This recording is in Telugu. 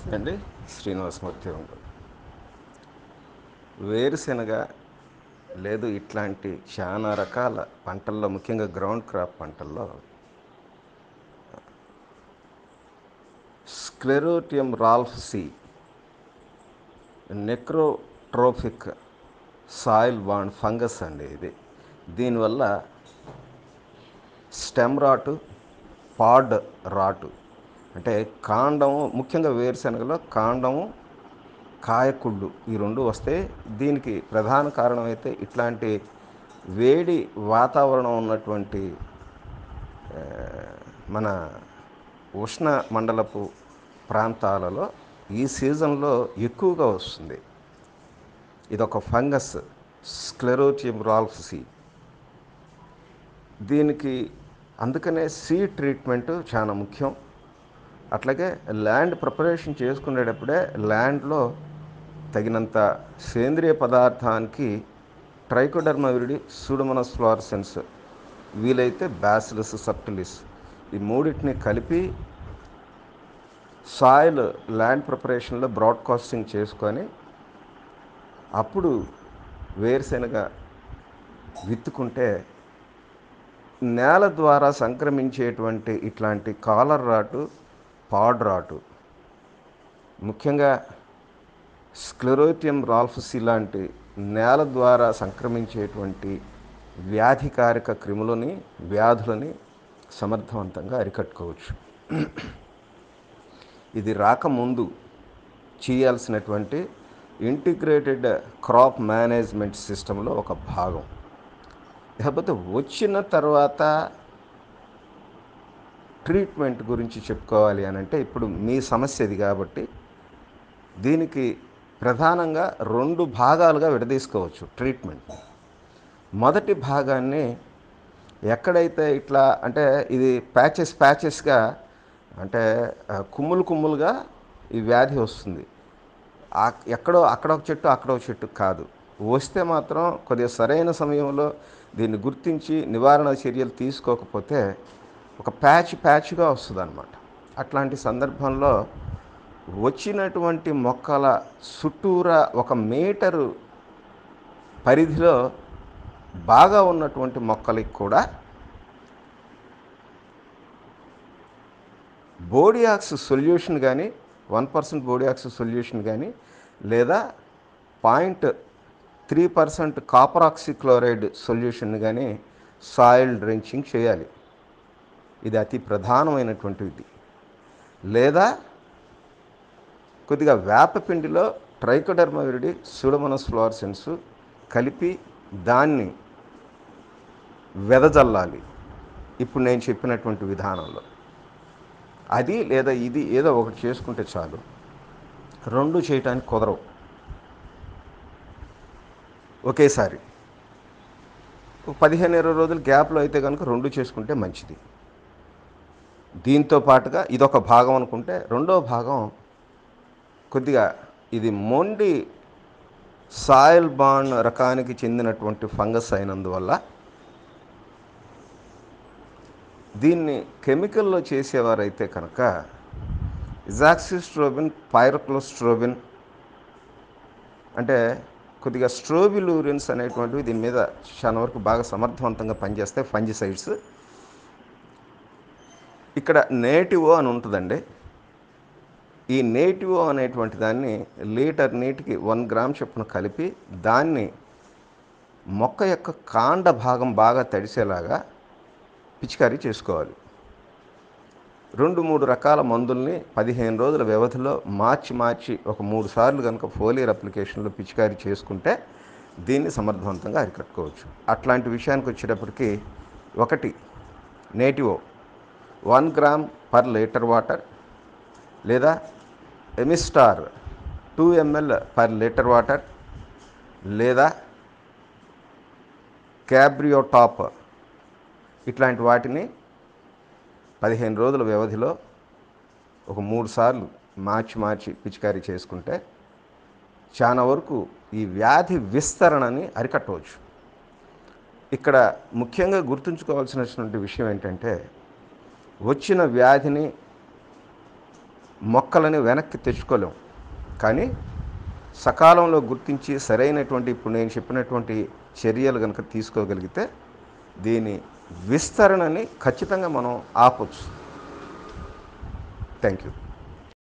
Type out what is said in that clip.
అండి శ్రీనివాసమూర్తి ఉండు వేరుశెనగ లేదు ఇట్లాంటి చాలా రకాల పంటల్లో ముఖ్యంగా గ్రౌండ్ క్రాప్ పంటల్లో sclerotium rolfsii necrotrophic soil బాండ్ ఫంగస్ అండి ఇది దీనివల్ల స్టెమ్ రాటు పాడ్ రాటు అంటే కాండము ముఖ్యంగా వేరుశనగలో కాండము కాయకుళ్ళు ఈ రెండు వస్తే దీనికి ప్రధాన కారణం అయితే ఇట్లాంటి వేడి వాతావరణం ఉన్నటువంటి ఆ, మన ఉష్ణ మండలపు ప్రాంతాలలో ఈ సీజన్లో ఎక్కువగా వస్తుంది ఇదొక ఫంగస్ స్క్లెరోటియం రాల్ఫ్సీ దీనికి అందుకనే సీ ట్రీట్మెంట్ చాలా ముఖ్యం అట్లాగే ల్యాండ్ ప్రిపరేషన్ చేసుకునేటప్పుడే ల్యాండ్లో తగినంత సేంద్రియ పదార్థానికి ట్రైకోడర్మవిరిడి సూడమనస్ ఫ్లోరసెన్స్ వీలైతే బ్యాసిలస్ సప్టిలిస్ ఈ మూడింటిని కలిపి సాయిల్ ల్యాండ్ ప్రిపరేషన్లో బ్రాడ్కాస్టింగ్ చేసుకొని అప్పుడు వేరుశెనగ విత్తుకుంటే నేల ద్వారా సంక్రమించేటువంటి ఇట్లాంటి కాలర్ రాటు పాడ్ రాటు ముఖ్యంగా స్క్లెరోటియం రాల్ఫసి లాంటి నేల ద్వారా సంక్రమించేటువంటి వ్యాధికారక క్రిములని వ్యాధులని సమర్థవంతంగా అరికట్టుకోవచ్చు ఇది రాకముందు చేయాల్సినటువంటి ఇంటిగ్రేటెడ్ క్రాప్ మేనేజ్మెంట్ సిస్టంలో ఒక భాగం లేకపోతే వచ్చిన తర్వాత ట్రీట్మెంట్ గురించి చెప్పుకోవాలి అని అంటే ఇప్పుడు మీ సమస్య ఇది కాబట్టి దీనికి ప్రధానంగా రెండు భాగాలుగా విడదీసుకోవచ్చు ట్రీట్మెంట్ మొదటి భాగాన్ని ఎక్కడైతే ఇట్లా అంటే ఇది ప్యాచెస్ ప్యాచెస్గా అంటే ఆ, కుమ్ములు కుమ్ములుగా ఈ వ్యాధి వస్తుంది ఆ- ఎక్కడో అక్కడ ఒక చెట్టు అక్కడ ఒక చెట్టు కాదు వస్తే మాత్రం కొద్దిగా సరైన సమయంలో దీన్ని గుర్తించి నివారణ చర్యలు తీసుకోకపోతే ఒక ప్యాచ్ ప్యాచ్గా వస్తుంది అనమాట అట్లాంటి సందర్భంలో వచ్చినటువంటి మొక్కల చుట్టూరా ఒక మీటరు పరిధిలో బాగా ఉన్నటువంటి మొక్కలకి కూడా బోడియాక్స్ సొల్యూషన్ కానీ వన్ పర్సెంట్ బోడియాక్స్ సొల్యూషన్ కానీ లేదా point three percent copper oxychloride solution కానీ సాయిల్ డ్రెంచింగ్ చేయాలి ఇది అతి ప్రధానమైనటువంటిది లేదా కొద్దిగా వేపపిండిలో ట్రైకోడర్మవిరిడి సూడమనస్ ఫ్లోరసెన్స్ కలిపి దాన్ని వెదజల్లాలి ఇప్పుడు నేను చెప్పినటువంటి విధానంలో అది లేదా ఇది ఏదో ఒకటి చేసుకుంటే చాలు రెండు చేయటానికి కుదరవు ఒకేసారి ఒక పదిహేను ఇరవై రోజుల గ్యాప్లో అయితే కనుక రెండు చేసుకుంటే మంచిది దీంతో పాటుగా ఇదొక భాగం అనుకుంటే రెండో భాగం కొద్దిగా ఇది మొండి సాయిల్ బాండ్ రకానికి చెందినటువంటి ఫంగస్ అయినందువల్ల దీన్ని కెమికల్లో చేసేవారైతే కనుక ఇజాక్సిస్ట్రోబిన్ పైరోక్లోస్ట్రోబిన్ అంటే కొద్దిగా స్ట్రోబిలూరిన్స్ అనేటువంటివి దీని మీద చాలా వరకు బాగా సమర్థవంతంగా పనిచేస్తాయి ఫంజిసైడ్స్ ఇక్కడ నేటివో అని ఉంటుందండి ఈ నేటివో అనేటువంటి దాన్ని లీటర్ నీటికి వన్ గ్రామ్ చొప్పున కలిపి దాన్ని మొక్క యొక్క కాండ భాగం బాగా తడిసేలాగా పిచికారీ చేసుకోవాలి రెండు మూడు రకాల మందుల్ని పదిహేను రోజుల వ్యవధిలో మార్చి మార్చి ఒక మూడు సార్లు కనుక ఫోలియర్ అప్లికేషన్లో పిచికారీ చేసుకుంటే దీన్ని సమర్థవంతంగా అరికట్టుకోవచ్చు అట్లాంటి విషయానికి వచ్చేటప్పటికి ఒకటి Nativo one gram per litre water లేదా Amistar two ml per litre water లేదా క్యాబ్రియోటాప్ ఇట్లాంటి వాటిని పదిహేను రోజుల వ్యవధిలో ఒక మూడు సార్లు మార్చి మార్చి పిచికారీ చేసుకుంటే చాలా వరకు ఈ వ్యాధి విస్తరణని అరికట్టవచ్చు ఇక్కడ ముఖ్యంగా గుర్తుంచుకోవాల్సినటువంటి విషయం ఏంటంటే వచ్చిన వ్యాధిని మొక్కలని వెనక్కి తెచ్చుకోలేం కానీ సకాలంలో గుర్తించి సరైనటువంటి ఇప్పుడు నేను చెప్పినటువంటి చర్యలు కనుక తీసుకోగలిగితే దీని విస్తరణని ఖచ్చితంగా మనం ఆపొచ్చు థ్యాంక్ యూ